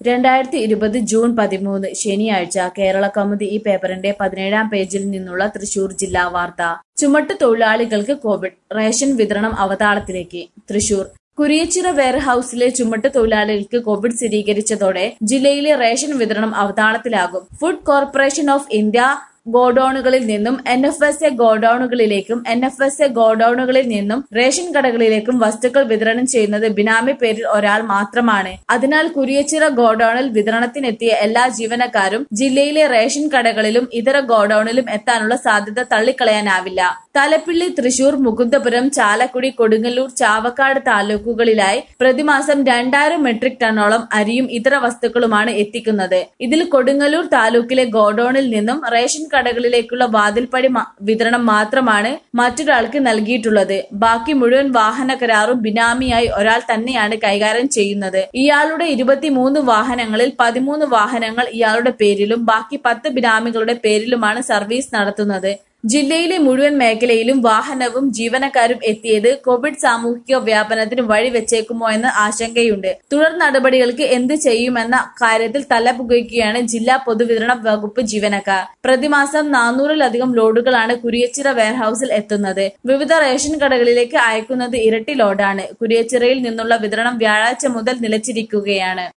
രണ്ടായിരത്തി ഇരുപത് ജൂൺ പതിമൂന്ന് ശനിയാഴ്ച കേരള കൗമുദി ഈ പേപ്പറിന്റെ പതിനേഴാം പേജിൽ നിന്നുള്ള തൃശൂർ ജില്ലാ വാർത്ത ചുമട്ട് തൊഴിലാളികൾക്ക് കോവിഡ് റേഷൻ വിതരണം അവതാളത്തിലേക്ക് തൃശൂർ കുരിയച്ചിറ വെയർഹൌസിലെ ചുമട്ട് തൊഴിലാളികൾക്ക് കോവിഡ് സ്ഥിരീകരിച്ചതോടെ ജില്ലയിലെ റേഷൻ വിതരണം അവതാളത്തിലാകും ഫുഡ് കോർപ്പറേഷൻ ഓഫ് ഇന്ത്യ ഗോഡൌണുകളിൽ നിന്നും എൻ എഫ് എസ് എ ഗോഡൌണുകളിലേക്കും എൻ എഫ് എസ് എ ഗോഡൌണുകളിൽ നിന്നും റേഷൻ കടകളിലേക്കും വസ്തുക്കൾ വിതരണം ചെയ്യുന്നത് ബിനാമി പേരിൽ ഒരാൾ മാത്രമാണ് അതിനാൽ കുരിയച്ചിറ ഗോഡൌണിൽ വിതരണത്തിനെത്തിയ എല്ലാ ജീവനക്കാരും ജില്ലയിലെ റേഷൻ കടകളിലും ഇതര ഗോഡൌണിലും എത്താനുള്ള സാധ്യത തള്ളിക്കളയാനാവില്ല തലപ്പിള്ളി തൃശൂർ മുകുന്ദപുരം ചാലക്കുടി കൊടുങ്ങല്ലൂർ ചാവക്കാട് താലൂക്കുകളിലായി പ്രതിമാസം രണ്ടായിരം മെട്രിക് ടണ്ണോളം അരിയും ഇതര വസ്തുക്കളുമാണ് എത്തിക്കുന്നത് ഇതിൽ കൊടുങ്ങല്ലൂർ താലൂക്കിലെ ഗോഡൌണിൽ നിന്നും റേഷൻ കടകളിലേക്കുള്ള വാതിൽപ്പടി മ- വിതരണം മാത്രമാണ് മറ്റൊരാൾക്ക് നൽകിയിട്ടുള്ളത് ബാക്കി മുഴുവൻ വാഹന കരാറും ബിനാമിയായി ഒരാൾ തന്നെയാണ് കൈകാര്യം ചെയ്യുന്നത് ഇയാളുടെ ഇരുപത്തിമൂന്ന് വാഹനങ്ങളിൽ പതിമൂന്ന് വാഹനങ്ങൾ ഇയാളുടെ പേരിലും ബാക്കി പത്ത് ബിനാമികളുടെ പേരിലുമാണ് സർവീസ് നടത്തുന്നത് ജില്ലയിലെ മുഴുവൻ മേഖലയിലും വാഹനവും ജീവനക്കാരും എത്തിയത് കോവിഡ് സാമൂഹിക വ്യാപനത്തിന് വഴിവെച്ചേക്കുമോ എന്ന ആശങ്കയുണ്ട് തുടർ നടപടികൾക്ക് എന്ത് ചെയ്യുമെന്ന കാര്യത്തിൽ തലപുകയ്ക്കുകയാണ് ജില്ലാ പൊതുവിതരണ വകുപ്പ് ജീവനക്കാർ പ്രതിമാസം നാനൂറിലധികം ലോഡുകളാണ് കുരിയച്ചിറ വെയർഹൌസിൽ എത്തുന്നത് വിവിധ റേഷൻ കടകളിലേക്ക് അയക്കുന്നത് ഇരട്ടി ലോഡാണ് കുരിയച്ചിറയിൽ നിന്നുള്ള വിതരണം വ്യാഴാഴ്ച മുതൽ നിലച്ചിരിക്കുകയാണ്